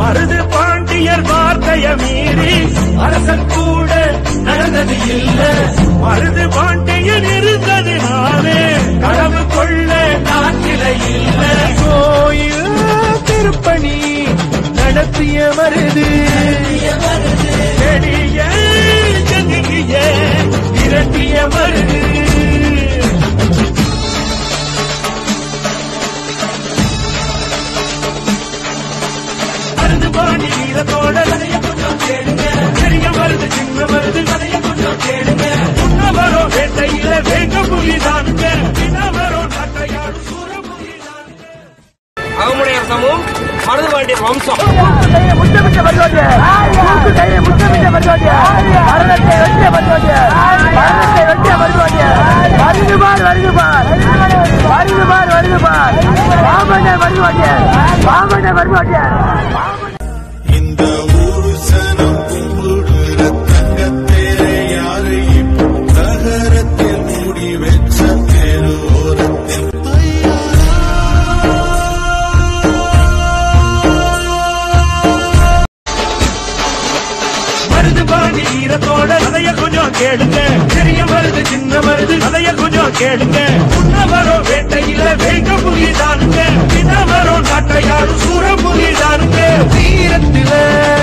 மருது பாண்டியர் வார்த்தைய மீறி அரசன் கூட நடந்தது இல்ல மருது பாண்டியன் இருந்ததினாலே களவு கொள்ள நாட்டில இல்ல கோயில் திருப்பணி நடத்திய மருது செடிய ஜங்கிய விரட்டிய மருது மருது பாண்டி வீரத்தோட கதைய கொஞ்சம் கேளுங்க பெரிய மருது சின்ன மருது கதைய கொஞ்சம் கேளுங்க முன்ன வரும் வேட்டையில வேங்க புலி தானுங்க பின்ன வரும் நட்டையாடு சூர புலி தானுங்க அகமுடைய அரசமும் மருதுபாண்டியர் வம்சம் கையை முத்தமிட்ட வருவாங்க மூக்கு கையை முத்தமிட்ட வருவாங்க மரணத்தை வெட்டிய வருவாங்க மரணத்தை வெட்டிய வருவாங்க வருகுபார் வருகுபார் வருகுபார் வருகுபார் பாமன்னர் வருவாங்க பாமன்னர் வருவாங்க இந்த ஊரு சனம் கும்பிடுற தங்கத்தேரை யாரு இப்போ நகரத்தில் மூடி வச்ச தெருவோரத்தில் மருது பாண்டி வீரத்தோட கதைய கொஞ்சம் கேளுங்க பெரிய மருது சின்ன மருது கதைய கொஞ்சம் கேளுங்க முன்ன வரும் வேட்டையில வேங்க புலி தானுங்க பின்ன வரும் நாட்டையாடு சூர புலி தானுங்க வீரத்தில